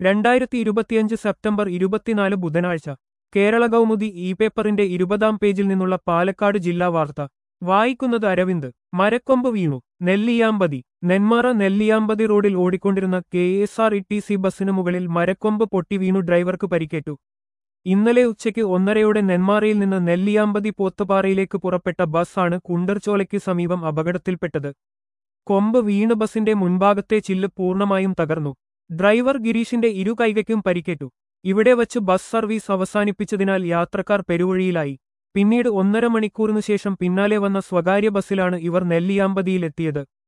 രണ്ടായിരത്തി ഇരുപത്തിയഞ്ച് സെപ്റ്റംബർ ഇരുപത്തിനാല് ബുധനാഴ്ച കേരള കൗമുദി ഇ പേപ്പറിന്റെ ഇരുപതാം പേജിൽ നിന്നുള്ള പാലക്കാട് ജില്ലാ വാർത്ത വായിക്കുന്നത് അരവിന്ദ് മരക്കൊമ്പ് വീണു നെല്ലിയാമ്പതി നെന്മാറ നെല്ലിയാമ്പതി റോഡിൽ ഓടിക്കൊണ്ടിരുന്ന K S R E T C ബസിനു മുകളിൽ മരക്കൊമ്പ് പൊട്ടി വീണു ഡ്രൈവർക്ക് പരിക്കേറ്റു ഇന്നലെ ഉച്ചയ്ക്ക് ഒന്നരയോടെ നെന്മാറയിൽ നിന്ന് നെല്ലിയാമ്പതി പോത്തുപാറയിലേക്ക് പുറപ്പെട്ട ബസ്സാണ് കുണ്ടർചോലയ്ക്ക് സമീപം അപകടത്തിൽപ്പെട്ടത് കൊമ്പ് വീണ് ബസിന്റെ മുൻഭാഗത്തെ ചില്ല് പൂർണ്ണമായും തകർന്നു ഡ്രൈവർ ഗിരീഷിന്റെ ഇരു കൈകയ്ക്കും പരിക്കേറ്റു ഇവിടെ വച്ച് ബസ് സർവീസ് അവസാനിപ്പിച്ചതിനാൽ യാത്രക്കാർ പെരുവഴിയിലായി പിന്നീട് ഒന്നര മണിക്കൂറിനു ശേഷം പിന്നാലെ വന്ന സ്വകാര്യ ബസ്സിലാണ് ഇവർ നെല്ലിയാമ്പതിയിലെത്തിയത്